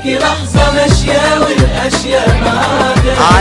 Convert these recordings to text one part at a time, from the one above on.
ليكي لحظة ماشية والأشياء معاك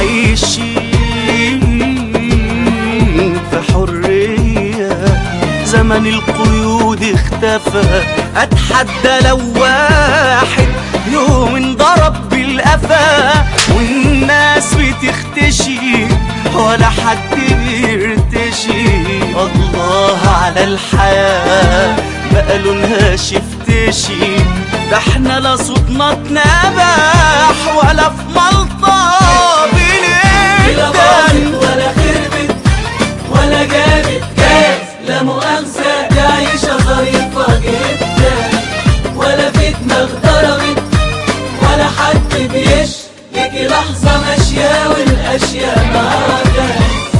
عايشين في حرية زمن القيود اختفى اتحدى لو واحد يوم انضرب بالقفا والناس بتختشي ولا حد بيرتشي الله على الحياة بقى لونها شفتشي ده احنا لا صوتنا اتنبح ولا في ملطة لا بنقدر باظت ولا خربت ولا جابت جاز لا مؤاخذة دي عيشة ظريفة جدا ولا في دماغ ضربت ولا حد بيش ليكي لحظة ماشية والأشياء معاك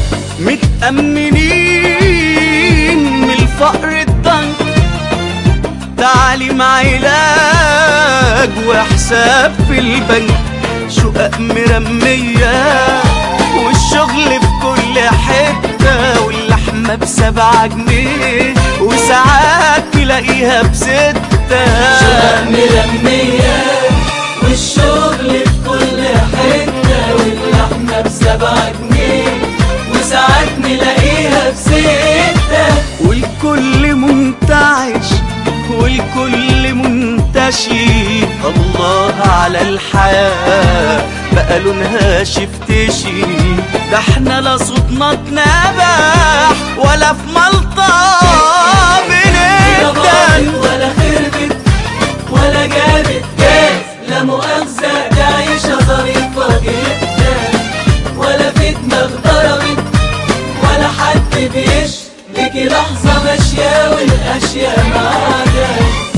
متأمنين من الفقر الضنك تعليم علاج وحساب في البنك شقق مرمية والشغل في كل حتة واللحمة بسبعة جنيه وساعات تلاقيها بستة شقق مرمية والشغل في كل حتة واللحمة بسبعة جنيه وساعات نلاقيها بستة والكل منتعش والكل منتشي الله على الحياة بقى لونها شفتشي ده احنا لا صوتنا اتنبح ولا في ملطة لا باظت بنقدر ولا خربت ولا جابت جاز لا مؤاخذة دي عيشة ظريفة جدا ولا في دماغ ضربت ولا حد بيش ليكي لحظة ماشية والأشياء معاك